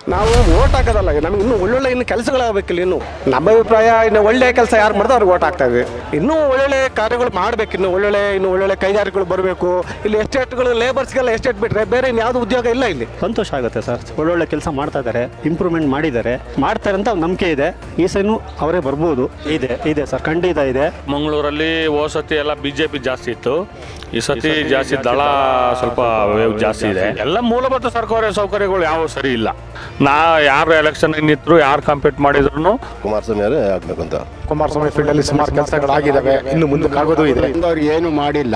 ನಾವು ಓಟ್ ಹಾಕೋದಲ್ಲ ನಮ್ಗೆ ಇನ್ನೂ ಒಳ್ಳೊಳ್ಳೆ ಇನ್ನು ಕೆಲಸಗಳಾಗಬೇಕಿಲ್ಲ ಇನ್ನು ನಮ್ಮ ಅಭಿಪ್ರಾಯ ಇನ್ನು ಒಳ್ಳೆ ಕೆಲಸ ಯಾರು ಮಾಡಿದ್ರೆ ಅವ್ರಿಗೆ ಓಟ್ ಹಾಕ್ತಾ ಇದ್ವಿ ಇನ್ನೂ ಒಳ್ಳೊಳ್ಳೆ ಕಾರ್ಯಗಳು ಮಾಡಬೇಕು ಇನ್ನು ಒಳ್ಳೊಳ್ಳೆ ಇನ್ನು ಒಳ್ಳೊಳ್ಳೆ ಕೈಗಾರಿಕೆಗಳು ಬರಬೇಕು ಇಲ್ಲಿ ಎಸ್ಟೇಟ್ಗಳು ಲೇಬರ್ಸ್ಗೆಲ್ಲ ಎಸ್ಟೇಟ್ ಬಿಟ್ಟರೆ ಬೇರೆ ಇನ್ಯಾವುದು ಉದ್ಯೋಗ ಇಲ್ಲ ಇಲ್ಲಿ ಸಂತೋಷ ಆಗುತ್ತೆ ಸರ್ ಒಳ್ಳೊಳ್ಳೆ ಕೆಲಸ ಮಾಡ್ತಾ ಇದ್ದಾರೆ ಇಂಪ್ರೂವ್ಮೆಂಟ್ ಮಾಡಿದ್ದಾರೆ ಮಾಡ್ತಾರೆ ಅಂತ ನಂಬಿಕೆ ಇದೆ ಈ ಸೈನು ಅವರೇ ಬರ್ಬೋದು ಇದೆ ಇದೆ ಸರ್ ಖಂಡಿತ ಇದೆ ಮಂಗಳೂರಲ್ಲಿ ಹೋದ ಸತಿ ಎಲ್ಲ ಬಿ ಜೆ ಪಿ ಜಾಸ್ತಿ ಇತ್ತು ಈ ಸತಿ ಜಾಸ್ತಿ ದಳ ಸ್ವಲ್ಪ ವೇವ್ ಜಾಸ್ತಿ ಇದೆ ಎಲ್ಲ ಮೂಲಭೂತ ಸರ್ಕಾರಿ ಸೌಕರ್ಯಗಳು ಯಾವ ಸರಿ ಇಲ್ಲ ನಾ ಯಾರು ಎಲೆಕ್ಷನ್ ನಿಂತರು ಯಾರು ಕಂಪೀಟ್ ಮಾಡಿದ್ರು ಕುಮಾರಸ್ವಾಮಿ ಅವರೇ ಆಗ್ಬೇಕಂತ ಕುಮಾರಸ್ವಾಮಿ ಫೀಲ್ಡಲ್ಲಿ ಸುಮಾರು ಕೆಲಸಗಳಾಗಿದ್ದಾವೆ ಇನ್ನು ಮುಂದಕ್ಕೆ ಆಗೋದು ಇದೆ ಅವ್ರು ಏನು ಮಾಡಿಲ್ಲ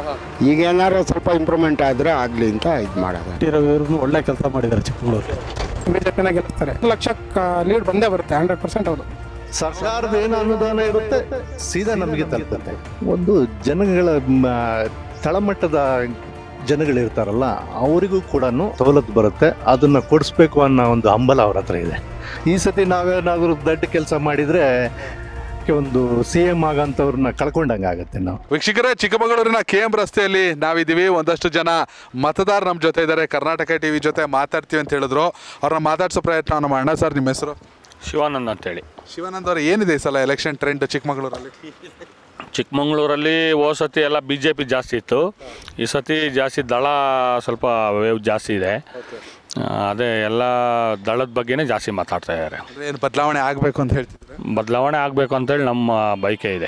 ಈಗ ಏನಾದ್ರು ಸ್ವಲ್ಪ ಇಂಪ್ರೂವ್ಮೆಂಟ್ ಆದರೆ ಆಗಲಿ ಅಂತ ಇದು ಮಾಡೋದು ಇವರು ಒಳ್ಳೆ ಕೆಲಸ ಮಾಡಿದ್ದಾರೆ ಚಿಕ್ಕಮಗಳೂರು ಬಿಜೆಪಿನ ಗೆಲ್ಲಿಸ್ತಾರೆ ಲಕ್ಷ ಲೀಡ್ ಬಂದೇ ಬರುತ್ತೆ ಹಂಡ್ರೆಡ್ ಪರ್ಸೆಂಟ್ ಹೌದು ಸರ್ಕಾರದ ಏನು ಅನುದಾನ ಇರುತ್ತೆ ಸೀದಾ ನಮಗೆ ತಲುಪುತ್ತೆ ಒಂದು ಜನಗಳ ಮ, ತಳಮಟ್ಟದ ಜನಗಳಿರ್ತಾರಲ್ಲ ಅವರಿಗೂ ಕೂಡ ಸವಲತ್ತು ಬರುತ್ತೆ ಅದನ್ನ ಕೊಡಿಸ್ಬೇಕು ಅನ್ನೋ ಒಂದು ಹಂಬಲ ಅವ್ರ ಹತ್ರ ಇದೆ ಈ ಸತಿ ನಾವೇನಾದರೂ ದೊಡ್ಡ ಕೆಲಸ ಮಾಡಿದರೆ ಒಂದು ಸಿ ಎಮ್ ಆಗಂತವ್ರನ್ನ ಕಳ್ಕೊಂಡಂಗೆ ಆಗುತ್ತೆ ನಾವು ವೀಕ್ಷಕರೇ ಚಿಕ್ಕಮಗಳೂರಿನ ಕೆ ಎಂ ರಸ್ತೆಯಲ್ಲಿ ನಾವಿದ್ದೀವಿ ಒಂದಷ್ಟು ಜನ ಮತದಾರ ನಮ್ಮ ಜೊತೆ ಇದ್ದಾರೆ ಕರ್ನಾಟಕ ಟಿವಿ ಜೊತೆ ಮಾತಾಡ್ತೀವಿ ಅಂತ ಹೇಳಿದ್ರು ಅವ್ರನ್ನ ಮಾತಾಡ್ಸೋ ಪ್ರಯತ್ನವನ್ನು ಮಾಡೋಣ ಸರ್ ನಿಮ್ಮ ಹೆಸರು ಶಿವಾನಂದ್ ಅಂತೇಳಿ ಶಿವಾನಂದ್ ಅವ್ರು ಏನಿದೆ ಈ ಸಲ ಎಲೆಕ್ಷನ್ ಟ್ರೆಂಡ್ ಚಿಕ್ಕಮಗಳೂರಲ್ಲಿ ಚಿಕ್ಕಮಂಗ್ಳೂರಲ್ಲಿ ಹೋದ ಸತಿ ಎಲ್ಲ ಬಿ ಜೆ ಪಿ ಜಾಸ್ತಿ ಇತ್ತು ಈ ಸತಿ ಜಾಸ್ತಿ ದಳ ಸ್ವಲ್ಪ ವೇವ್ ಜಾಸ್ತಿ ಇದೆ ಆ, ಅದೇ ಎಲ್ಲ ದಳದ ಬಗ್ಗೆನೇ ಜಾಸ್ತಿ ಮಾತಾಡ್ತಾ ಇದ್ದಾರೆ ಅಂದ್ರೆ ಏನು ಬದಲಾವಣೆ ಆಗಬೇಕು ಅಂತ ಹೇಳ್ತಿದ್ರೆ ಬದಲಾವಣೆ ಆಗಬೇಕು ಅಂತೇಳಿ ನಮ್ಮ ಬೈಕೆ ಇದೆ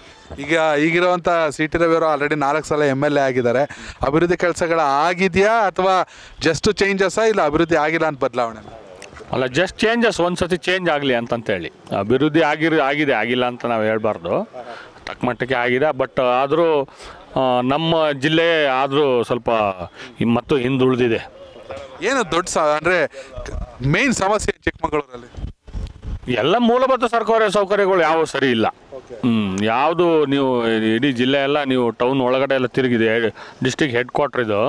ಈಗ ಈಗಿರುವಂಥ ಸಿ ಟಿ ರವಿ ಅವರು ಆಲ್ರೆಡಿ ನಾಲ್ಕು ಸಲ ಎಮ್ ಎಲ್ ಎ ಆಗಿದ್ದಾರೆ ಅಭಿವೃದ್ಧಿ ಕೆಲಸಗಳ ಆಗಿದೆಯಾ ಅಥವಾ ಜಸ್ಟ್ ಚೇಂಜಸ್ಸಾ ಇಲ್ಲ ಅಭಿವೃದ್ಧಿ ಆಗಿಲ್ಲ ಅಂತ ಬದಲಾವಣೆ ಅಲ್ಲ ಜಸ್ಟ್ ಚೇಂಜಸ್ ಒಂದು ಸತಿ ಚೇಂಜ್ ಆಗಲಿ ಅಂತಂತೇಳಿ ಅಭಿವೃದ್ಧಿ ಆಗಿರ್ ಆಗಿದೆ ಆಗಿಲ್ಲ ಅಂತ ನಾವು ಹೇಳ್ಬಾರ್ದು ತಕ್ಕ ಮಟ್ಟಕ್ಕೆ ಆಗಿದೆ ಬಟ್ ಆದರೂ ನಮ್ಮ ಜಿಲ್ಲೆ ಆದರೂ ಸ್ವಲ್ಪ ಇನ್- ಮತ್ತು ಹಿಂದುಳಿದಿದೆ ಏನು ದೊಡ್ಡ ಸ ಅಂದರೆ ಮೇನ್ ಸಮಸ್ಯೆ ಚಿಕ್ಕಮಗಳೂರಲ್ಲಿ ಎಲ್ಲ ಮೂಲಭೂತ ಸರ್ಕಾರಿ ಸೌಕರ್ಯಗಳು ಯಾವ ಸರಿ ಇಲ್ಲ ಹ್ಮ್ ಯಾವುದು ನೀವು ಇಡೀ ಜಿಲ್ಲೆ ಎಲ್ಲ ನೀವು ಟೌನ್ ಒಳಗಡೆ ಎಲ್ಲ ತಿರುಗಿದೆ ಡಿಸ್ಟಿಕ್ ಹೆಡ್ ಕ್ವಾರ್ಟರ್ ಇದು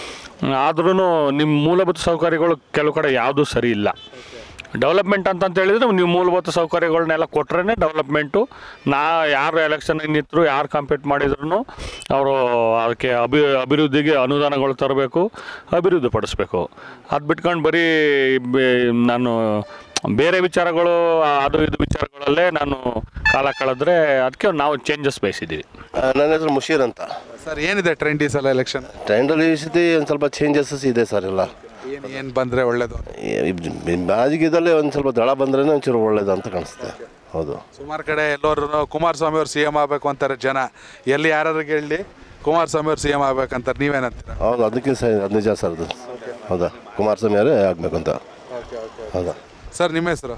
ಆದ್ರೂ ನಿಮ್ಮ ಮೂಲಭೂತ ಸೌಕರ್ಯಗಳು ಕೆಲವು ಕಡೆ ಯಾವುದೂ ಸರಿ ಇಲ್ಲ ಡೆವಲಪ್ಮೆಂಟ್ ಅಂತಂತ ಹೇಳಿದ್ರೆ ನೀವು ಮೂಲಭೂತ ಸೌಕರ್ಯಗಳನ್ನೆಲ್ಲ ಕೊಟ್ರೇ ಡೆವಲಪ್ಮೆಂಟು ನಾ ಯಾರು ಎಲೆಕ್ಷನ್ ನಿಂತರು ಯಾರು ಕಂಪೀಟ್ ಮಾಡಿದ್ರು ಅವರು ಅದಕ್ಕೆ ಅಭಿ ಅಭಿವೃದ್ಧಿಗೆ ಅನುದಾನಗಳು ತರಬೇಕು ಅಭಿವೃದ್ಧಿ ಪಡಿಸ್ಬೇಕು ಅದು ಬಿಟ್ಕೊಂಡು ಬರೀ ಬೆ- ನಾನು ಬೇರೆ ವಿಚಾರಗಳು ಅದು ಇದು ವಿಚಾರಗಳಲ್ಲೇ ನಾನು ಕಾಲ ಕಳೆದ್ರೆ ಅದಕ್ಕೆ ನಾವು ಚೇಂಜಸ್ ಬಯಸಿದ್ದೀವಿ ಆ, ನನ್ನ ಹೆಸರು ಮುಷೀರ್ ಅಂತ ಸರ್ ಏನಿದೆ ಟ್ರೆಂಡ್ ಈ ಸಲ ಎಲೆಕ್ಷನ್ ಟ್ರೆಂಡಲ್ಲಿ ಈ ಸತಿ ಒಂದು ಸ್ವಲ್ಪ ಚೇಂಜಸ್ ಇದೆ ಸರ್ ಎಲ್ಲ ಏನು ಏನು ಬಂದರೆ ಒಳ್ಳೇದು ಬಾಜಿಗೆದಲ್ಲೇ ಒಂದು ಸ್ವಲ್ಪ ದಳ ಬಂದ್ರೇ ಒಂಚೂರು ಒಳ್ಳೇದು ಅಂತ ಕಾಣಿಸುತ್ತೆ ಹೌದು ಸುಮಾರು ಕಡೆ ಎಲ್ಲರೂ ಕುಮಾರಸ್ವಾಮಿ ಅವ್ರು ಸಿ ಎಮ್ ಆಗಬೇಕು ಅಂತಾರೆ ಜನ ಎಲ್ಲಿ ಯಾರು ಹೇಳಿ ಕುಮಾರಸ್ವಾಮಿ ಅವ್ರು ಸಿ ಎಮ್ ಆಗ್ಬೇಕಂತಾರೆ ನೀವೇನಂತೀರ ಹೌದು ಅದಕ್ಕೆ ಸ ಅದು ನಿಜ ಸರ್ ಅದು ಹೌದಾ ಕುಮಾರಸ್ವಾಮಿ ಅವರೇ ಆಗಬೇಕು ಅಂತ ಹೌದಾ ಸರ್ ನಿಮ್ಮ ಹೆಸರು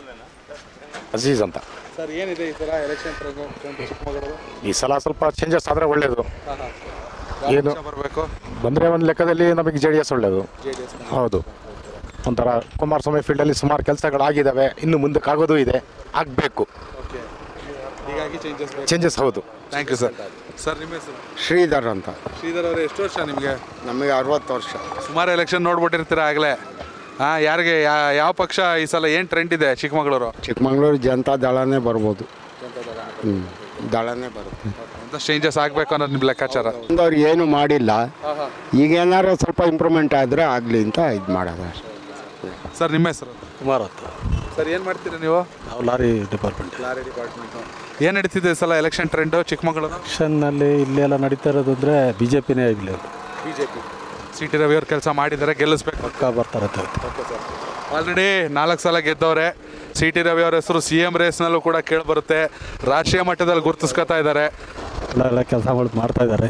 ಅಜೀಜ್ ಅಂತ ಸರ್ ಏನಿದೆ ಈ ಸಲ ಎಲೆಕ್ಷನ್ ಚಿಕ್ಕಮಗಳೂರು ಈ ಸಲ ಸ್ವಲ್ಪ ಚೇಂಜಸ್ ಆದರೆ ಒಳ್ಳೆಯದು ಏನು ಬರಬೇಕು ಬಂದರೆ ಒಂದು ಲೆಕ್ಕದಲ್ಲಿ ನಮಗೆ ಜೆ ಡಿ ಎಸ್ ಒಳ್ಳೆಯದು ಹೌದು ಒಂಥರ ಕುಮಾರಸ್ವಾಮಿ ಫೀಲ್ಡಲ್ಲಿ ಸುಮಾರು ಕೆಲಸಗಳಾಗಿದ್ದಾವೆ ಇನ್ನು ಮುಂದಕ್ಕೆ ಆಗೋದು ಇದೆ ಆಗಬೇಕು ಹೀಗಾಗಿ ಚೇಂಜಸ್ ಚೇಂಜಸ್ ಹೌದು ಥ್ಯಾಂಕ್ ಯು ಸರ್ ಸರ್ ನಿಮ್ಮ ಹೆಸರು ಶ್ರೀಧರ್ ಅಂತ ಶ್ರೀಧರ್ ಅವರು ಎಷ್ಟು ವರ್ಷ ನಿಮಗೆ ನಮಗೆ ಅರವತ್ತು ವರ್ಷ ಸುಮಾರು ಎಲೆಕ್ಷನ್ ನೋಡ್ಬಿಟ್ಟಿರ್ತೀರ ಆಗಲೇ ಹಾಂ ಯಾರಿಗೆ ಯಾ- ಯಾವ ಪಕ್ಷ ಈ ಸಲ ಏನು ಟ್ರೆಂಡ್ ಇದೆ ಚಿಕ್ಕಮಗಳೂರು ಚಿಕ್ಕಮಗಳೂರು ಜನತಾ ದಳನೇ ಬರ್ಬೋದು ಹ್ಞೂ ದಳನೇ ಬರುತ್ತೆ ಅಂತ ಚೇಂಜಸ್ ಆಗಬೇಕು ಅನ್ನೋದು ನಿಮ್ಮ ಲೆಕ್ಕಾಚಾರ ಅವ್ರು ಏನು ಮಾಡಿಲ್ಲ ಈಗ ಏನಾದ್ರು ಸ್ವಲ್ಪ ಇಂಪ್ರೂವ್ಮೆಂಟ್ ಆದರೆ ಆಗಲಿ ಅಂತ ಇದು ಮಾಡೋದು ಅಷ್ಟೇ ಸರ್ ನಿಮ್ಮ ಹೆಸರು ಕುಮಾರ್ ಅಂತ ಸರ್ ಏನು ಮಾಡ್ತೀರಾ ನೀವು ನಾವು ಲಾರಿ ಡಿಪಾರ್ಟ್ಮೆಂಟ್ ಲಾರಿ ಡಿಪಾರ್ಟ್ಮೆಂಟು ಏನು ನಡೀತಿದೆ ಈ ಸಲ ಎಲೆಕ್ಷನ್ ಟ್ರೆಂಡು ಚಿಕ್ಕಮಗಳೂರು ಎಲೆಕ್ಷನ್ನಲ್ಲಿ ಇಲ್ಲೆಲ್ಲ ನಡೀತಾ ಇರೋದು ಅಂದರೆ ಬಿ ಜೆ ಪಿನೇ ಆಗಲಿ B J P C T Ravi ಅವ್ರು ಕೆಲಸ ಮಾಡಿದ್ದಾರೆ ಗೆಲ್ಲಿಸ್ಬೇಕು ಪಕ್ಕ ಬರ್ತಾರೆ ಅಂತ ಆಲ್ರೆಡಿ ನಾಲ್ಕು ಸಲ ಗೆದ್ದವ್ರೆ ಸಿ ಟಿ ರವಿ ಅವ್ರ ಹೆಸರು ಸಿ ಎಂ ರೇಸ್ನಲ್ಲೂ ಕೂಡ ಕೇಳಿಬರುತ್ತೆ ರಾಷ್ಟ್ರೀಯ ಮಟ್ಟದಲ್ಲಿ ಗುರುತಿಸ್ಕೊತಾ ಇದ್ದಾರೆ ಎಲ್ಲ ಎಲ್ಲ ಕೆಲಸ ಮಾಡಿ ಮಾಡ್ತಾ ಇದ್ದಾರೆ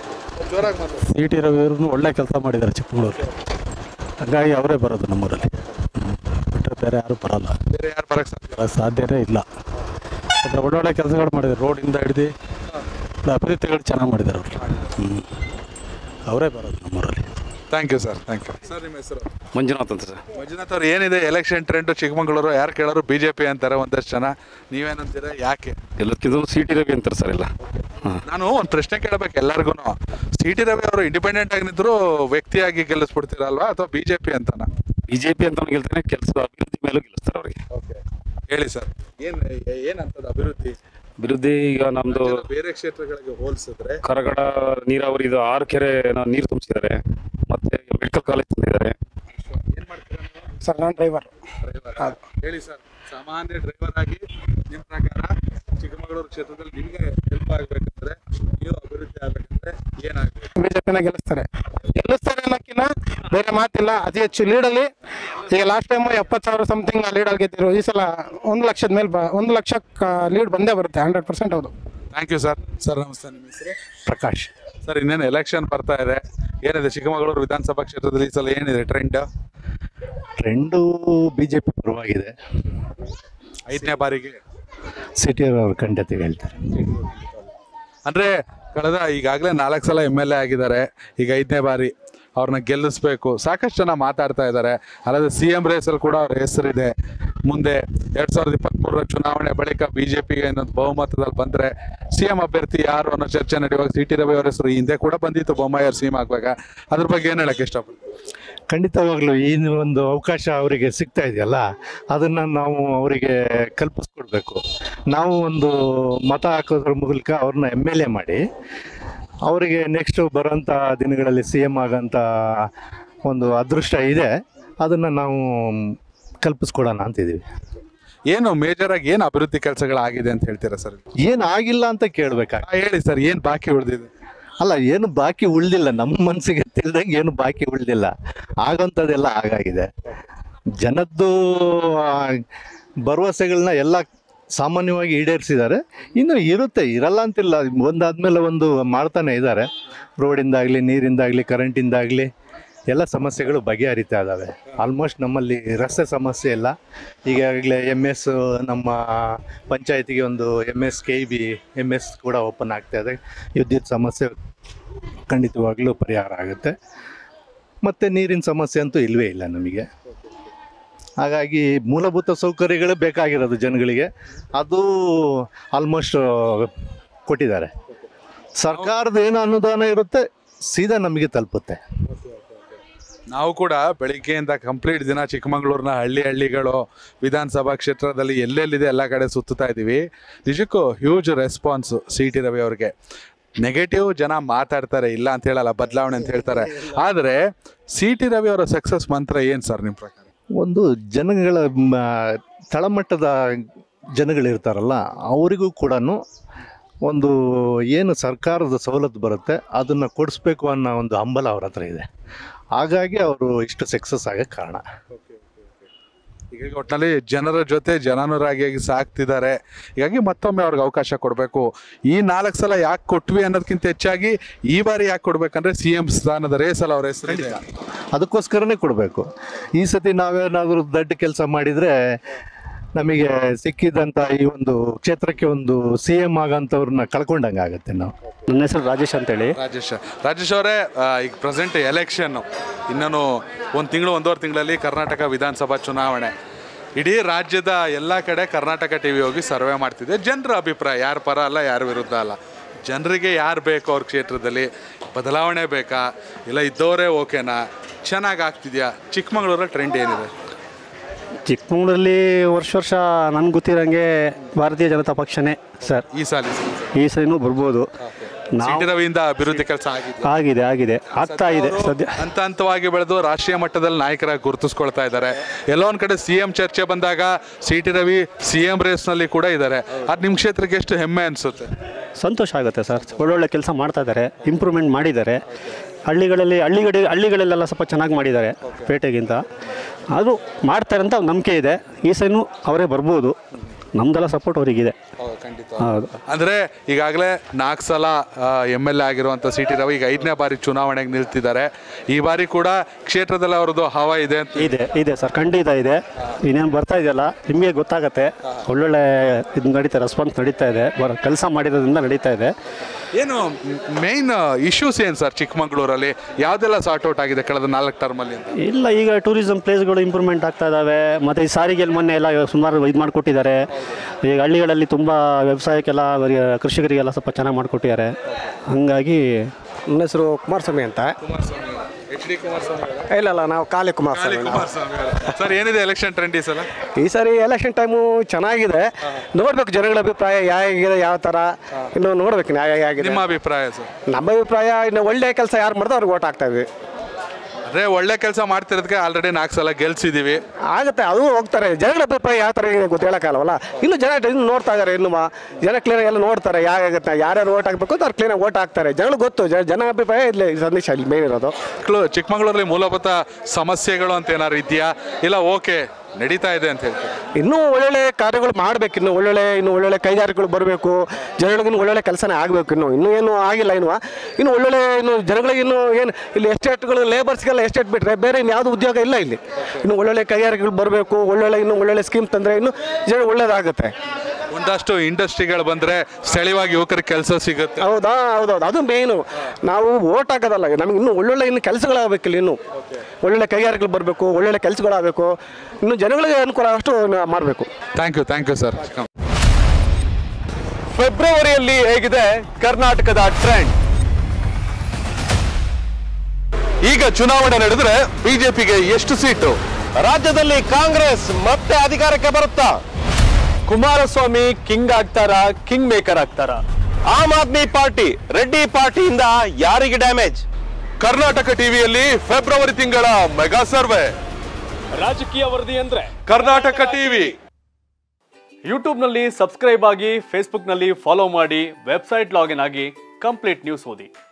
ಸಿ ಟಿ ರವಿ ಅವ್ರನ್ನು ಒಳ್ಳೆ ಕೆಲಸ ಮಾಡಿದ್ದಾರೆ ಚಿಕ್ಕಮಗಳೂರು ಹಾಗಾಗಿ ಅವರೇ ಬರೋದು ನಮ್ಮೂರಲ್ಲಿ ಹ್ಮ್. ಬಿಟ್ಟರೆ ಬೇರೆ ಯಾರೂ ಬರಲ್ಲ ಬೇರೆ ಯಾರು ಬರಕ್ಕೆ ಸಾಧ್ಯ ಬರೋಕ್ಕೆ ಸಾಧ್ಯನೇ ಇಲ್ಲ ಯಾಕಂದ್ರೆ ಒಳ್ಳೊಳ್ಳೆ ಕೆಲಸಗಳು ಮಾಡಿದ್ದಾರೆ ರೋಡಿಂದ ಹಿಡ್ದು ಅಭಿವೃದ್ಧಿಗಳು ಚೆನ್ನಾಗಿ ಮಾಡಿದ್ದಾರೆ ಅವರು ಹ್ಞೂ ಅವರೇ ಬರೋದು ನಮ್ಮೂರಲ್ಲಿ thank you sir thank you sir ನಿಮ್ಮ ಹೆಸರು ಮಂಜುನಾಥ್ ಅಂತ ಸರ್ ಮಂಜುನಾಥ್ ಅವ್ರು ಏನಿದೆ ಎಲೆಕ್ಷನ್ ಟ್ರೆಂಡು ಚಿಕ್ಕಮಗಳೂರು ಯಾರು ಕೇಳೋರು ಬಿ ಜೆ ಪಿ ಅಂತಾರೆ ಒಂದಷ್ಟು ಜನ ನೀವೇನಂತೀರ ಯಾಕೆ ಎಲ್ಲದಕ್ಕಿಂತ ಸಿ ಟಿ ರವಿ ಅಂತಾರೆ ಸರ್ ಎಲ್ಲ ನಾನು ಒಂದು ಪ್ರಶ್ನೆ ಕೇಳಬೇಕು ಎಲ್ಲರಿಗೂ ಸಿ ಟಿ ರವಿ ಅವರು ಇಂಡಿಪೆಂಡೆಂಟ್ ಆಗಿ ನಿಂತರೂ ವ್ಯಕ್ತಿಯಾಗಿ ಗೆಲ್ಲಿಸ್ಬಿಡ್ತೀರಲ್ವಾ ಅಥವಾ ಬಿ ಜೆ ಪಿ ಅಂತನಾ ಬಿ ಜೆ ಪಿ ಅಂತ ಗೆಲ್ತಾನೆ ಕೆಲಸದ ಅಭಿವೃದ್ಧಿ ಮೇಲೂ ಗೆಲ್ಲಿಸ್ತಾರೆ ಅವರಿಗೆ ಹೇಳಿ ಸರ್ ಏನು ಏನಂತದ ಅಭಿವೃದ್ಧಿ ಅಭಿವೃದ್ಧಿ ಈಗ ನಮ್ಮದು ಬೇರೆ ಕ್ಷೇತ್ರಗಳಿಗೆ ಹೋಲಿಸಿದ್ರೆ ಕರಗಡ ನೀರಾವರಿ ಇದು ಆರು ಕೆರೆ ನೀರು ತುಂಬಿಸಿದ್ದಾರೆ ಮತ್ತೆ ಮೆಡಿಕಲ್ ಕಾಲೇಜ್ ತಂದಿದ್ದಾರೆ ಏನ್ ಮಾಡ್ತೀರಾ ನೀವು? ಸರ್ ನಾನು ಡ್ರೈವರ್ ಹೇಳಿ ಸರ್ ಸಾಮಾನ್ಯ ಡ್ರೈವರ್ ಆಗಿ ನಿಮ್ಮ ಪ್ರಕಾರ ಚಿಕ್ಕಮಗಳೂರು ಕ್ಷೇತ್ರದಲ್ಲಿ ನಿಮಗೆ ಹೆಲ್ಪ್ ಆಗಬೇಕಂದ್ರೆ ನೀವು ಅಭಿವೃದ್ಧಿ ಆಗಬೇಕಂದ್ರೆ ಏನಾಗಬೇಕು ಬಿಜೆಪಿನ ಗೆಲ್ಲಿಸ್ತಾರೆ ಗೆಲ್ಲಿಸ್ತಾರೆ ಅನ್ನೋಕ್ಕಿಂತ ಬೇರೆ ಮಾತಿಲ್ಲ ಅತಿ ಹೆಚ್ಚು ಲೀಡಲ್ಲಿ ಈಗ ಲಾಸ್ಟ್ ಟೈಮು ಎಪ್ಪತ್ತು ಸಾವಿರ ಸಮಥಿಂಗ್ ಲೀಡಲ್ಲಿ ಗೆದ್ದಿರು ಈ ಸಲ ಒಂದು ಲಕ್ಷದ ಮೇಲೆ ಬ ಒಂದು ಲಕ್ಷ ಲೀಡ್ ಬಂದೇ ಬರುತ್ತೆ ಹಂಡ್ರೆಡ್ ಪರ್ಸೆಂಟ್ ಹೌದು ಥ್ಯಾಂಕ್ ಯು ಸರ್ ಸರ್ ನಮಸ್ತೆ ನಿಮ್ಮ ಹೆಸರು ಪ್ರಕಾಶ್ ಸರ್ ಇನ್ನೇನು ಎಲೆಕ್ಷನ್ ಬರ್ತಾ ಇದೆ ಏನಿದೆ ಚಿಕ್ಕಮಗಳೂರು ವಿಧಾನಸಭಾ ಕ್ಷೇತ್ರದಲ್ಲಿ ಈ ಸಲ ಏನಿದೆ trend trend B J P ಪರವಾಗಿದೆ ಐದನೇ ಬಾರಿಗೆ ಸಿಟಿ ಅವರು ಖಂಡಿತ ಹೇಳ್ತಾರೆ ಅಂದ್ರೆ ಕಳೆದ ಈಗಾಗಲೇ ನಾಲ್ಕು ಸಲ ಎಮ್ ಎಲ್ ಎ ಆಗಿದ್ದಾರೆ ಈಗ ಐದನೇ ಬಾರಿ ಅವ್ರನ್ನ ಗೆಲ್ಲಿಸ್ಬೇಕು ಸಾಕಷ್ಟು ಜನ ಮಾತಾಡ್ತಾ ಇದ್ದಾರೆ ಅಲ್ಲದೆ ಸಿ ಎಂ ರೇಸಲ್ಲಿ ಕೂಡ ಅವ್ರ ಹೆಸರಿದೆ ಮುಂದೆ ಎರಡ್ ಸಾವಿರದ ಇಪ್ಪತ್ತ್ಮೂರರ ಚುನಾವಣೆ ಬಳಿಕ ಬಿಜೆಪಿಗೆ ಇನ್ನೊಂದು ಬಹುಮತದಲ್ಲಿ ಬಂದ್ರೆ ಸಿ ಎಂ ಅಭ್ಯರ್ಥಿ ಯಾರು ಅನ್ನೋ ಚರ್ಚೆ ನಡೆಯುವಾಗ ಸಿ ಟಿ ರವಿ ಅವರ ಹೆಸರು ಈ ಹಿಂದೆ ಕೂಡ ಬಂದಿತ್ತು ಬೊಮ್ಮಾಯಿ ಅವ್ರು ಸಿ ಎಂ ಆಗ್ಬೇಕಾ ಅದ್ರ ಬಗ್ಗೆ ಏನು ಹೇಳಕ್ಕೆ ಇಷ್ಟಪಡ್ತೀನಿ ಖಂಡಿತವಾಗ್ಲೂ ಈ ಒಂದು ಅವಕಾಶ ಅವರಿಗೆ ಸಿಗ್ತಾ ಇದೆಯಲ್ಲ ಅದನ್ನು ನಾವು ಅವರಿಗೆ ಕಲ್ಪಿಸ್ಕೊಡ್ಬೇಕು ನಾವು ಒಂದು ಮತ ಹಾಕೋದ್ರ ಮೂಲಕ ಅವ್ರನ್ನ ಎಮ್ ಎಲ್ ಎ ಮಾಡಿ ಅವರಿಗೆ ನೆಕ್ಸ್ಟ್ ಬರೋಂಥ ದಿನಗಳಲ್ಲಿ ಸಿ ಎಮ್ ಆಗೋಂಥ ಒಂದು ಅದೃಷ್ಟ ಇದೆ ಅದನ್ನು ನಾವು ಕಲ್ಪಿಸ್ಕೊಡೋಣ ಅಂತಿದ್ದೀವಿ ಏನು ಮೇಜರ್ ಆಗಿ ಏನು ಅಭಿವೃದ್ಧಿ ಕೆಲಸಗಳಾಗಿದೆ ಅಂತ ಹೇಳ್ತೀರಾ ಸರ್ ಏನು ಆಗಿಲ್ಲ ಅಂತ ಕೇಳಬೇಕಾಗ ಹೇಳಿ ಸರ್ ಏನು ಬಾಕಿ ಉಳಿದಿದೆ ಅಲ್ಲ ಏನು ಬಾಕಿ ಉಳ್ದಿಲ್ಲ ನಮ್ಮ ಮನಸ್ಸಿಗೆ ತಿಳಿದಂಗೆ ಏನು ಬಾಕಿ ಉಳ್ದಿಲ್ಲ ಆಗೋಂಥದ್ದೆಲ್ಲ ಆಗಾಗಿದೆ ಜನದ್ದು ಆ, ಭರವಸೆಗಳನ್ನ ಎಲ್ಲ ಸಾಮಾನ್ಯವಾಗಿ ಈಡೇರಿಸಿದ್ದಾರೆ ಇನ್ನು ಇರುತ್ತೆ ಇರಲ್ಲ ಅಂತಿಲ್ಲ ಒಂದಾದ್ಮೇಲೆ ಒಂದು ಮಾಡ್ತಾನೆ ಇದ್ದಾರೆ ರೋಡಿಂದಾಗಲಿ ನೀರಿಂದಾಗಲಿ ಕರೆಂಟಿಂದಾಗಲಿ ಎಲ್ಲ ಸಮಸ್ಯೆಗಳು ಬಗೆಹರಿತಾ ಇದ್ದಾವೆ ಆಲ್ಮೋಸ್ಟ್ ನಮ್ಮಲ್ಲಿ ರಸ್ತೆ ಸಮಸ್ಯೆ ಇಲ್ಲ ಈಗಾಗಲೇ ಎಮ್ ಎಸ್ ನಮ್ಮ ಪಂಚಾಯತಿಗೆ ಒಂದು M S K B M S ಕೂಡ ಓಪನ್ ಆಗ್ತಾ ಇದೆ ವಿದ್ಯುತ್ ಸಮಸ್ಯೆ ಖಂಡಿತವಾಗ್ಲೂ ಪರಿಹಾರ ಆಗುತ್ತೆ ಮತ್ತು ನೀರಿನ ಸಮಸ್ಯೆ ಅಂತೂ ಇಲ್ಲವೇ ಇಲ್ಲ ನಮಗೆ ಹಾಗಾಗಿ ಮೂಲಭೂತ ಸೌಕರ್ಯಗಳೇ ಬೇಕಾಗಿರೋದು ಜನಗಳಿಗೆ ಅದು ಆಲ್ಮೋಸ್ಟ್ ಕೊಟ್ಟಿದ್ದಾರೆ ಸರ್ಕಾರದ ಏನು ಅನುದಾನ ಇರುತ್ತೆ ಸೀದಾ ನಮಗೆ ತಲುಪುತ್ತೆ ನಾವು ಕೂಡ ಬೆಳಿಗ್ಗೆಯಿಂದ ಕಂಪ್ಲೀಟ್ ದಿನ ಚಿಕ್ಕಮಗಳೂರಿನ ಹಳ್ಳಿ ಹಳ್ಳಿಗಳು ವಿಧಾನಸಭಾ ಕ್ಷೇತ್ರದಲ್ಲಿ ಎಲ್ಲೆಲ್ಲಿದೆ ಎಲ್ಲ ಕಡೆ ಸುತ್ತುತ್ತಾ ಇದ್ದೀವಿ ನಿಜಕ್ಕೂ huge response C T Ravi ಅವ್ರಿಗೆ ನೆಗೆಟಿವ್ ಜನ ಮಾತಾಡ್ತಾರೆ ಇಲ್ಲ ಅಂತ ಹೇಳಲ್ಲ ಬದಲಾವಣೆ ಅಂತ ಹೇಳ್ತಾರೆ ಆದರೆ ಸಿ ಟಿ ರವಿ ಅವರ ಸಕ್ಸಸ್ ಮಂತ್ರ ಏನು ಸರ್ ನಿಮ್ಮ ಪ್ರಕಾರ ಒಂದು ಜನಗಳ ಮ, ತಳಮಟ್ಟದ ಜನಗಳಿರ್ತಾರಲ್ಲ ಅವರಿಗೂ ಕೂಡ ಒಂದು ಏನು ಸರ್ಕಾರದ ಸವಲತ್ತು ಬರುತ್ತೆ ಅದನ್ನು ಕೊಡಿಸ್ಬೇಕು ಅನ್ನೋ ಒಂದು ಹಂಬಲ ಅವ್ರ ಹತ್ರ ಇದೆ ಹಾಗಾಗಿ ಅವರು ಇಷ್ಟು ಸಕ್ಸಸ್ ಆಗಕ್ಕೆ ಕಾರಣ ಹೀಗಾಗಿ ಒಟ್ಟಿನಲ್ಲಿ ಜನರ ಜೊತೆ ಜನಾನುರಾಗಿಯಾಗಿ ಸಾಕ್ತಿದ್ದಾರೆ ಹೀಗಾಗಿ ಮತ್ತೊಮ್ಮೆ ಅವ್ರಿಗೆ ಅವಕಾಶ ಕೊಡಬೇಕು ಈ ನಾಲ್ಕು ಸಲ ಯಾಕೆ ಕೊಟ್ವಿ ಅನ್ನೋದಕ್ಕಿಂತ ಹೆಚ್ಚಾಗಿ ಈ ಬಾರಿ ಯಾಕೆ ಕೊಡ್ಬೇಕಂದ್ರೆ ಸಿ ಎಂ ಸ್ಥಾನದ ರೇಸಲ್ಲಿ ಅವ್ರ ಹೆಸರು ಇದೆ ಅದಕ್ಕೋಸ್ಕರನೇ ಕೊಡಬೇಕು ಈ ಸತಿ ನಾವೇನಾದರೂ ದೊಡ್ಡ ಕೆಲಸ ಮಾಡಿದರೆ ನಮಗೆ ಸಿಕ್ಕಿದಂಥ ಈ ಒಂದು ಕ್ಷೇತ್ರಕ್ಕೆ ಒಂದು ಸಿ ಎಮ್ ಆಗಂಥವ್ರನ್ನ ಕಳ್ಕೊಂಡಂಗೆ ಆಗುತ್ತೆ ನಾವು ನನ್ನ ಹೆಸರು ರಾಜೇಶ್ ಅಂತೇಳಿ ರಾಜೇಶ್ ರಾಜೇಶ್ ಅವರೇ ಆ, ಈಗ ಪ್ರೆಸೆಂಟ್ ಎಲೆಕ್ಷನ್ ಇನ್ನೇನು ಒಂದು ತಿಂಗಳು ಒಂದೂವರೆ ತಿಂಗಳಲ್ಲಿ ಕರ್ನಾಟಕ ವಿಧಾನಸಭಾ ಚುನಾವಣೆ ಇಡೀ ರಾಜ್ಯದ ಎಲ್ಲ ಕಡೆ ಕರ್ನಾಟಕ ಟಿ ವಿ ಹೋಗಿ ಸರ್ವೆ ಮಾಡ್ತಿದೆ ಜನರ ಅಭಿಪ್ರಾಯ ಯಾರು ಪರ ಅಲ್ಲ ಯಾರು ವಿರುದ್ಧ ಅಲ್ಲ ಜನರಿಗೆ ಯಾರು ಬೇಕು ಅವ್ರ ಕ್ಷೇತ್ರದಲ್ಲಿ ಬದಲಾವಣೆ ಬೇಕಾ ಇಲ್ಲ ಇದ್ದವರೇ ಓಕೆನಾ ಚೆನ್ನಾಗಿ ಆಗ್ತಿದ್ಯಾ ಚಿಕ್ಕಮಗಳೂರಲ್ಲಿ ಟ್ರೆಂಡ್ ಏನಿದೆ ಚಿಕ್ಕಮಗಳೂರಲ್ಲಿ ವರ್ಷ ವರ್ಷ ನನ್ಗೆ ಗೊತ್ತಿರೋಂಗೆ ಭಾರತೀಯ ಜನತಾ ಪಕ್ಷನೇ ಸರ್ ಈ ಸಾಲಿ ಈ ಸರಿನೂ ಬರ್ಬೋದು ನಾವು ಸಿಟಿ ರವಿಯಿಂದ ಅಭಿವೃದ್ಧಿ ಕೆಲಸ ಆಗಿದೆ ಆಗಿದೆ ಆಗಿದೆ ಆಗ್ತಾ ಇದೆ ಸದ್ಯ ಹಂತ ಹಂತವಾಗಿ ಬೆಳೆದು ರಾಷ್ಟ್ರೀಯ ಮಟ್ಟದಲ್ಲಿ ನಾಯಕರಾಗಿ ಗುರುತಿಸ್ಕೊಳ್ತಾ ಇದ್ದಾರೆ ಎಲ್ಲೋ ಒಂದ್ ಕಡೆ ಸಿ ಎಂ ಚರ್ಚೆ ಬಂದಾಗ C T Ravi C M ರೇಸ್ನಲ್ಲಿ ಕೂಡ ಇದ್ದಾರೆ ಅದು ನಿಮ್ಮ ಕ್ಷೇತ್ರಕ್ಕೆ ಎಷ್ಟು ಹೆಮ್ಮೆ ಅನಿಸುತ್ತೆ ಸಂತೋಷ ಆಗುತ್ತೆ ಸರ್ ಒಳ್ಳೊಳ್ಳೆ ಕೆಲಸ ಮಾಡ್ತಾ ಇದ್ದಾರೆ ಇಂಪ್ರೂವ್ಮೆಂಟ್ ಮಾಡಿದ್ದಾರೆ ಹಳ್ಳಿಗಳಲ್ಲಿ ಹಳ್ಳಿಗಡೆ ಹಳ್ಳಿಗಳಲ್ಲೆಲ್ಲ ಸ್ವಲ್ಪ ಚೆನ್ನಾಗಿ ಮಾಡಿದ್ದಾರೆ ಪೇಟೆಗಿಂತ ಅದು ಮಾಡ್ತಾರೆ ಅಂತ ನಂಬಿಕೆ ಇದೆ ಈ ಸೈನು ಅವರೇ ಬರ್ಬೋದು ನಮ್ದೆಲ್ಲ ಸಪೋರ್ಟ್ ಅವರಿಗಿದೆ ಹೌದು ಅಂದ್ರೆ ಈಗಾಗಲೇ ನಾಲ್ಕು ಸಲ ಎಮ್ ಎಲ್ ಎ ಆಗಿರುವಂಥ ಸಿ ಟಿ ರವಿ ಈಗ ಐದನೇ ಬಾರಿ ಚುನಾವಣೆಗೆ ನಿಲ್ತಿದ್ದಾರೆ ಈ ಬಾರಿ ಕೂಡ ಕ್ಷೇತ್ರದಲ್ಲಿ ಅವ್ರದ್ದು ಹವಾ ಇದೆ ಅಂತ ಇದೆ ಇದೆ ಸರ್ ಖಂಡಿತ ಇದೆ ಇನ್ನೇನು ಬರ್ತಾ ಇದೆಯಲ್ಲ ನಿಮಗೆ ಗೊತ್ತಾಗತ್ತೆ ಒಳ್ಳೊಳ್ಳೆ ಇದು ನಡೀತಾ ರೆಸ್ಪಾನ್ಸ್ ನಡೀತಾ ಇದೆ ಬರ ಕೆಲಸ ಮಾಡಿರೋದ್ರಿಂದ ನಡೀತಾ ಇದೆ ಏನು ಮೇನ್ ಇಶ್ಯೂಸ್ ಏನು ಸರ್ ಚಿಕ್ಕಮಗಳೂರಲ್ಲಿ ಯಾವುದೆಲ್ಲ ಸಾರ್ಟ್ ಔಟ್ ಆಗಿದೆ ಕಳೆದ ನಾಲ್ಕು ಟರ್ಮಲ್ಲಿ ಅಂತ ಇಲ್ಲ ಈಗ ಟೂರಿಸಂ ಪ್ಲೇಸ್ಗಳು ಇಂಪ್ರೂವ್ಮೆಂಟ್ ಆಗ್ತಾ ಇದ್ದಾವೆ ಮತ್ತು ಈ ಸಾರಿಗೆಯಲ್ಲಿ ಮೊನ್ನೆ ಎಲ್ಲ ಸುಮಾರು ಇದು ಮಾಡಿಕೊಟ್ಟಿದ್ದಾರೆ ಈಗ ಹಳ್ಳಿಗಳಲ್ಲಿ ತುಂಬ ವ್ಯವಸಾಯಕ್ಕೆಲ್ಲ ಅವರಿಗೆ ಕೃಷಿಕರಿಗೆಲ್ಲ ಸ್ವಲ್ಪ ಚೆನ್ನಾಗಿ ಮಾಡಿಕೊಟ್ಟಿದ್ದಾರೆ ಹಾಗಾಗಿ ನನ್ನ ಹೆಸರು ಕುಮಾರಸ್ವಾಮಿ ಅಂತ ಎಚ್ ಡಿ ಕುಮಾರಸ್ವಾಮಿ ಇಲ್ಲ ಇಲ್ಲ ನಾವು ಕಾಲಿ ಕುಮಾರಸ್ವಾಮಿ ನಾವು. ಕುಮಾರಸ್ವಾಮಿ ಸರ್ ಏನಿದೆ ಎಲೆಕ್ಷನ್ ಟ್ರೆಂಡ್ ಈ ಸಲ ಈ ಸಾರಿ ಎಲೆಕ್ಷನ್ ಟೈಮು ಚೆನ್ನಾಗಿದೆ ನೋಡ್ಬೇಕು ಜನಗಳ ಅಭಿಪ್ರಾಯ ಹೇಗಿದೆ ಯಾವ ಥರ ಇನ್ನು ನೋಡ್ಬೇಕು ನ್ಯಾಯ ಹೇಗಿದೆ ನಿಮ್ಮ ಅಭಿಪ್ರಾಯ ಸರ್ ನಮ್ಮ ಅಭಿಪ್ರಾಯ ಇನ್ನು ಒಳ್ಳೆ ಕೆಲಸ ಯಾರು ಮಾಡಿದ್ರೆ ಅವ್ರಿಗೆ ಓಟ್ ಹಾಕ್ತಾ ಇದ್ವಿ ಅದೇ ಒಳ್ಳೆ ಕೆಲಸ ಮಾಡ್ತಿರೋದಕ್ಕೆ ಆಲ್ರೆಡಿ ನಾಲ್ಕು ಸಲ ಗೆಲ್ಸಿದೀವಿ ಆಗುತ್ತೆ ಅದು ಹೋಗ್ತಾರೆ ಜನಗಳ ಅಭಿಪ್ರಾಯ ಯಾವ ಥರ ಇದೆ ಗೊತ್ತು ಹೇಳೋಕ್ಕಾಗಲ್ವಲ್ಲ ಇನ್ನು ಜನ ಇನ್ನು ನೋಡ್ತಾ ಇದ್ದಾರೆ ಇನ್ನು ಮಾ- ಜನ ಕ್ಲೀನಾಗಿ ಎಲ್ಲ ನೋಡ್ತಾರೆ ಯಾಕಾಗುತ್ತೆ ಯಾರ್ಯಾರು ಓಟ್ ಹಾಕ್ಬೇಕು ಅಂತ ಅವ್ರು ಕ್ಲೀನಾಗಿ ಓಟ್ ಹಾಕ್ತಾರೆ ಜನಗಳಿಗೆ ಗೊತ್ತು ಜನ ಜನ ಅಭಿಪ್ರಾಯ ಇಲ್ಲಿ ಸಂದೇಶ ಇಲ್ಲಿ ಮೇನ್ ಇರೋದು ಮಕ್ಕಳು ಚಿಕ್ಕಮಗಳೂರಲ್ಲಿ ಮೂಲಭೂತ ಸಮಸ್ಯೆಗಳು ಅಂತ ಏನಾದ್ರು ಇದೆಯಾ ಇಲ್ಲ ಓಕೆ ನಡೀತಾ ಇದೆ ಅಂತ ಹೇಳ್ತೀವಿ ಇನ್ನೂ ಒಳ್ಳೊಳ್ಳೆ ಕಾರ್ಯಗಳು ಮಾಡಬೇಕು ಇನ್ನು ಒಳ್ಳೊಳ್ಳೆ ಇನ್ನು ಒಳ್ಳೊಳ್ಳೆ ಕೈಗಾರಿಕೆಗಳು ಬರಬೇಕು ಜನಗಳಿಗೆ ಇನ್ನು ಒಳ್ಳೊಳ್ಳೆ ಕೆಲಸನೇ ಆಗಬೇಕು ಇನ್ನು ಇನ್ನೂ ಏನು ಆಗಿಲ್ಲ ಇನ್ನು ಇನ್ನು ಒಳ್ಳೊಳ್ಳೆ ಇನ್ನು ಜನಗಳಿಗೆ ಇನ್ನು ಏನು ಇಲ್ಲಿ ಎಸ್ಟೇಟ್ಗಳು ಲೇಬರ್ಸ್ಗೆಲ್ಲ ಎಸ್ಟೇಟ್ ಬಿಟ್ಟರೆ ಬೇರೆ ಇನ್ನು ಯಾವುದು ಉದ್ಯೋಗ ಇಲ್ಲ ಇಲ್ಲಿ ಇನ್ನು ಒಳ್ಳೊಳ್ಳೆ ಕೈಗಾರಿಕೆಗಳು ಬರಬೇಕು ಒಳ್ಳೊಳ್ಳೆ ಇನ್ನು ಒಳ್ಳೊಳ್ಳೆ ಸ್ಕೀಮ್ ತಂದರೆ ಇನ್ನು ಜನ ಒಳ್ಳೇದಾಗುತ್ತೆ ಒಂದಷ್ಟು ಇಂಡಸ್ಟ್ರಿಗಳು ಬಂದ್ರೆ ಸ್ಥಳೀಯವಾಗಿ ಯುವಕರಿಗೆ ಕೆಲಸ ಸಿಗುತ್ತೆ ಹೌದಾ ಹೌದೌದು ಅದು ಮೇನು ನಾವು ಓಟ್ ಹಾಕೋದಲ್ಲ ನಮಗೆ ಇನ್ನೂ ಒಳ್ಳೊಳ್ಳೆ ಇನ್ನು ಕೆಲಸಗಳಾಗಬೇಕಿಲ್ಲ ಇನ್ನು ಒಳ್ಳೊಳ್ಳೆ ಕೈಗಾರಿಕೆಗಳು ಬರಬೇಕು ಒಳ್ಳೊಳ್ಳೆ ಕೆಲಸಗಳಾಗಬೇಕು ಇನ್ನು ಜನಗಳಿಗೆ ಅನುಕೂಲ ಅಷ್ಟು ಮಾಡಬೇಕು thank you thank you sir ಫೆಬ್ರವರಿಯಲ್ಲಿ ಹೇಗಿದೆ ಕರ್ನಾಟಕದ ಟ್ರೆಂಡ್ ಈಗ ಚುನಾವಣೆ ನಡೆದ್ರೆ ಬಿಜೆಪಿಗೆ ಎಷ್ಟು ಸೀಟು ರಾಜ್ಯದಲ್ಲಿ ಕಾಂಗ್ರೆಸ್ ಮತ್ತೆ ಅಧಿಕಾರಕ್ಕೆ ಬರುತ್ತಾ ಕುಮಾರಸ್ವಾಮಿ ಕಿಂಗ್ ಆಗ್ತಾರ ಕಿಂಗ್ ಮೇಕರ್ ಆಗ್ತಾರ ಆಮ್ ಆದ್ಮಿ ಪಾರ್ಟಿ ರೆಡ್ಡಿ ಪಾರ್ಟಿಯಿಂದ ಯಾರಿಗೆ ಡ್ಯಾಮೇಜ್ ಕರ್ನಾಟಕ ಟಿವಿಯಲ್ಲಿ ಫೆಬ್ರವರಿ ತಿಂಗಳ ಮೆಗಾ ಸರ್ವೆ ರಾಜಕೀಯ ವರದಿ ಅಂದ್ರೆ ಕರ್ನಾಟಕ ಟಿವಿ ಯೂಟ್ಯೂಬ್ನಲ್ಲಿ ಸಬ್ಸ್ಕ್ರೈಬ್ ಆಗಿ ಫೇಸ್ಬುಕ್ನಲ್ಲಿ ಫಾಲೋ ಮಾಡಿ ವೆಬ್ಸೈಟ್ ಲಾಗಿನ್ ಆಗಿ ಕಂಪ್ಲೀಟ್ ನ್ಯೂಸ್ ಓದಿ